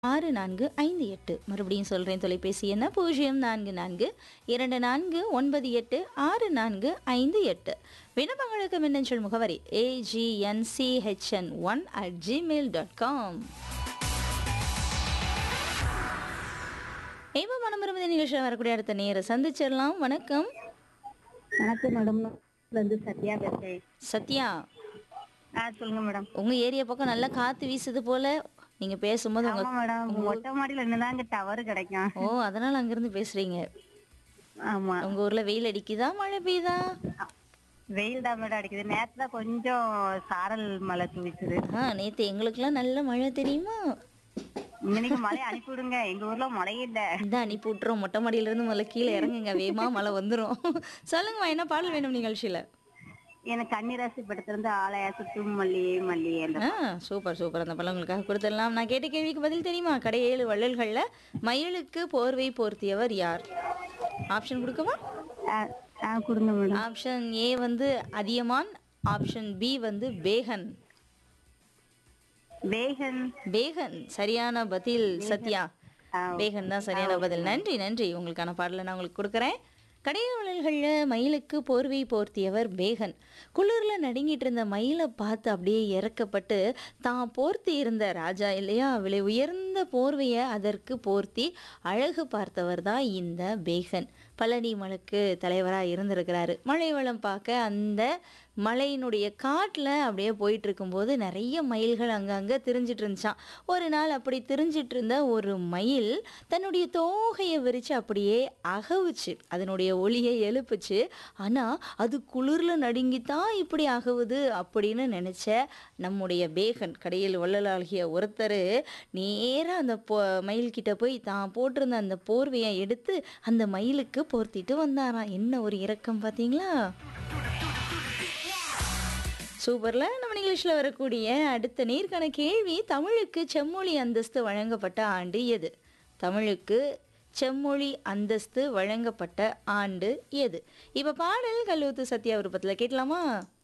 ஆறு நான்கு ஐந்து எட்டு மறுபடியும் சொல்கிறேன் தொலைபேசி என்ன பூஜ்ஜியம் நான்கு நான்கு இரண்டு நான்கு ஒன்பது எட்டு ஆறு நான்கு ஐந்து எட்டு விண்ணப்பங்களுக்கு மின்னஞ்சல் முகவரி AGNCHN one at Gmail dot com இப்போ மனம் விரும்புத நிகழ்ச்சியில் வரக்கூடிய அடுத்த நேரம் சந்திச்சிடலாம் வணக்கம் வணக்கம் மேடம் வந்து சத்யா பேசுறேன் சத்யா ஆ சொல்லுங்க மேடம் உங்க ஏரியா பக்கம் நல்லா காத்து வீசுது போல நீங்க பேசும்போது உங்க ஆமா மேடம் மொட்டை மாடியில என்னதாங்க டவர் கிடைக்கும் ஓ அதனால அங்கிருந்து பேசுறீங்க ஆமா உங்க ஊர்ல வெயில் அடிக்குதா மழை பெய்யுதா வெயில் தான் மேடம் அடிக்குது நேத்து தான் கொஞ்சம் சாரல் மழை தூவிச்சுது ஆ நேத்து எங்களுக்குலாம் நல்ல மழை தெரியுமா இன்னைக்கு மழை அனுப்பி விடுங்க எங்க ஊர்ல மழையே இல்ல இந்த அனுப்பி விட்டுறோம் மொட்டை மாடியில இருந்து முதல்ல கீழே இறங்குங்க வேகமா மழை வந்துரும் சொல்லுங்கம்மா என்ன பாடல் வேணும் நிகழ்ச்சியில எனக்கு கன்னிராசி படத்திலிருந்து ஆலயா சுற்றும் மல்லியே மல்லியே அந்த ஆ சூப்பர் சூப்பர் அந்த பழம் உங்களுக்காக கொடுத்துடலாம் நான் கேட்ட கேள்விக்கு பதில் தெரியுமா கடை ஏழு வள்ளல்கள்ல மயிலுக்கு போர்வை போர்த்தியவர் யார் ஆப்ஷன் கொடுக்கவா ஆ, ஆ கொடுங்க மேடம் ஆப்ஷன் ஏ வந்து அதியமான் ஆப்ஷன் பி வந்து பேகன் வேகன் பேகன் சரியான பதில் சத்யா ஆ, பேகன் தான் சரியான பதில் நன்றி நன்றி உங்களுக்கான பாடலை நான் உங்களுக்கு கொடுக்குறேன் கடையவளர்களில் மயிலுக்கு போர்வை போர்த்தியவர் பேகன் குளிரில் நடுங்கிட்டு இருந்த மயிலை பார்த்து அப்படியே இறக்கப்பட்டு தான் போர்த்தி இருந்த ராஜா இல்லையா விலை உயர்ந்த போர்வையை அதற்கு போர்த்தி அழகு பார்த்தவர் தான் இந்த பேகன் பழனி மலைக்கு தலைவராக இருந்திருக்கிறாரு மழை வளம் பார்க்க அந்த மலையினுடைய காட்டில் அப்படியே போயிட்டு இருக்கும்போது நிறைய மயில்கள் அங்கங்கே திரிஞ்சிட்டு இருந்துச்சான் ஒரு நாள் அப்படி திரிஞ்சிட்டு இருந்த ஒரு மயில் தன்னுடைய தோகையை விரித்து அப்படியே அகவுச்சு அதனுடைய ஒளியை எழுப்புச்சு ஆனால் அது குளிரில் நடுங்கித்தான் இப்படி அகவுது அப்படின்னு நினச்ச நம்முடைய பேகன் கடையில் வள்ளலாகிய ஒருத்தர் நேராக அந்த போ மயில்கிட்ட போய் தான் போட்டிருந்த அந்த போர்வையை எடுத்து அந்த மயிலுக்கு போர்த்திட்டு வந்தாராம் என்ன ஒரு இரக்கம் பார்த்தீங்களா சூப்பர்ல நம்ம நிகழ்ச்சியில் வரக்கூடிய அடுத்த நேர்காண கேள்வி தமிழுக்கு செம்மொழி அந்தஸ்து வழங்கப்பட்ட ஆண்டு எது தமிழுக்கு செம்மொழி அந்தஸ்து வழங்கப்பட்ட ஆண்டு எது இப்போ பாடல் கல்லூத்து சத்யா விருப்பத்தில் கேட்கலாமா